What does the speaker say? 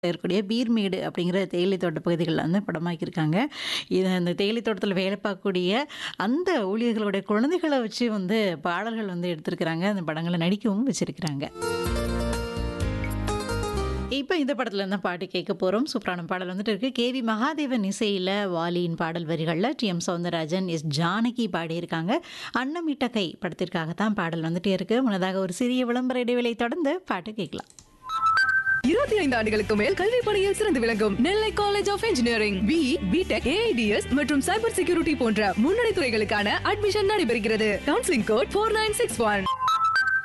இருக்கக்கூடிய பீர்மேடு அப்படிங்கிற தேயிலை தோட்ட பகுதிகளில் வந்து படமாக்கியிருக்காங்க. இது அந்த தேயிலை தோட்டத்தில வேலை பார்க்கக்கூடிய அந்த ஊழியர்களுடைய குழந்தைகள வச்சு வந்து பாடல்கள் வந்து எடுத்திருக்கிறாங்க. அந்த படங்கள்ல நடிக்கவும் வச்சிருக்கிறாங்க. இப்ப இந்த படத்துல இருந்து தான் பாட்டு கேட்க போறோம். சூப்பரான பாடல் வந்துட்டு இருக்கு. கே.வி. மகாதேவன் இசையில வாலியின் பாடல் வரிகள்ல டி.எம். சௌந்தரராஜன், எஸ். ஜானகி பாடியிருக்காங்க. அன்னமிட்ட கை படத்திற்காக தான் பாடல் வந்துட்டே இருக்கு. முன்னதாக ஒரு சிறிய விளம்பர இடைவேளை தொடர்ந்து பாட்டு கேட்கலாம். இருபத்தி ஐந்து ஆண்டுகளுக்கு மேல் கல்வி பணியில் சிறந்து விளங்கும் Nellai college of engineering B B Tech AIDS மற்றும் சைபர் செக்யூரிட்டி போன்ற முன்னணி துறைகளுக்கான அட்மிஷன் நடைபெறுகிறது counselling code four nine six one